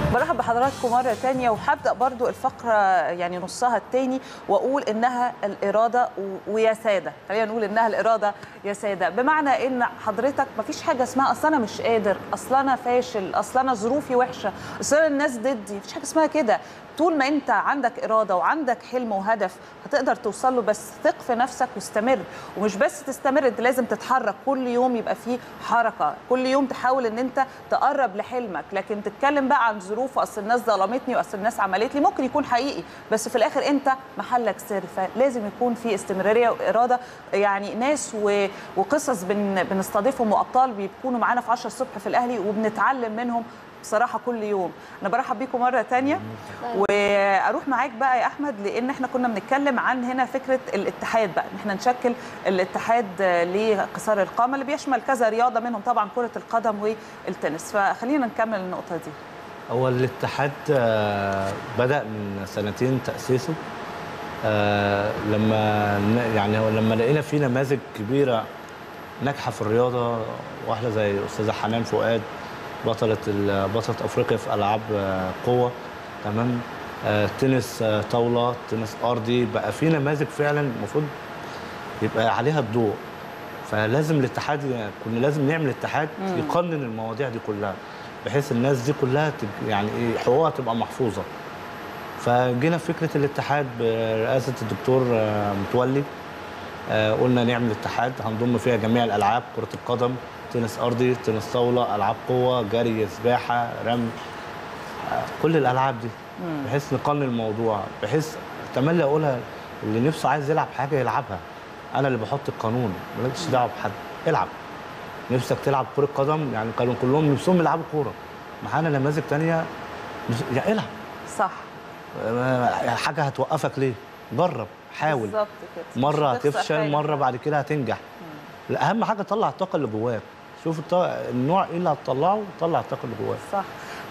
برحب بحضراتكم مرة تانية وهبدأ برضو الفقرة يعني نصها التاني وأقول إنها الإرادة و- ويا سادة خلينا نقول إنها الإرادة يا سادة بمعنى إن حضرتك مفيش حاجة اسمها أصل أنا مش قادر أصل أنا فاشل أصل أنا ظروفي وحشة أصل أنا الناس ضدي مفيش حاجة اسمها كده طول ما انت عندك اراده وعندك حلم وهدف هتقدر توصل له بس ثق في نفسك واستمر ومش بس تستمر انت لازم تتحرك كل يوم يبقى فيه حركه كل يوم تحاول ان انت تقرب لحلمك لكن تتكلم بقى عن ظروف اصل الناس ظلمتني واصل الناس عملت لي ممكن يكون حقيقي بس في الاخر انت محلك سر فلازم يكون في استمراريه واراده يعني ناس و... وقصص بن... بنستضيفهم وابطال بيكونوا معانا في 10 الصبح في الاهلي وبنتعلم منهم بصراحه كل يوم انا برحب بيكم مره تانية واروح معاك بقى يا احمد لان احنا كنا بنتكلم عن هنا فكره الاتحاد بقى ان احنا نشكل الاتحاد لقصار القامه اللي بيشمل كذا رياضه منهم طبعا كره القدم والتنس فخلينا نكمل النقطه دي هو الاتحاد آه، بدأ من سنتين تأسيسه آه، لما ن- يعني هو لما لقينا في نماذج كبيرة ناجحة في الرياضة واحدة زي أستاذة حنان فؤاد بطلة ال- بطلة أفريقيا في ألعاب آه، قوة تمام آه، تنس آه، طاولة تنس أرضي بقى في نماذج فعلا المفروض يبقى عليها الضوء فلازم الاتحاد كنا لازم نعمل اتحاد يقنن المواضيع دي كلها بحيث الناس دي كلها تب- يعني ايه حقوقها تبقى محفوظه فجينا في فكره الاتحاد برئاسه الدكتور آه، متولي آه، قلنا نعمل اتحاد هنضم فيها جميع الالعاب كره القدم تنس ارضي تنس طاوله العاب قوه جري سباحه رمي آه، كل الالعاب دي بحيث نقنن الموضوع بحيث تملي اقولها اللي نفسه عايز يلعب حاجه يلعبها انا اللي بحط القانون مالكش دعوه بحد العب نفسك تلعب كره قدم يعني كانوا كلهم نفسهم يلعبوا كوره معانا نماذج تانية نفس- يعني العب صح آه، حاجه هتوقفك ليه جرب حاول بالظبط كده مره مش هتخسر هتفشل حاجة. مره بعد كده هتنجح لا اهم حاجه طلع الطاقه اللي جواك شوف الط- النوع ايه اللي هتطلعه طلع الطاقه اللي جواك صح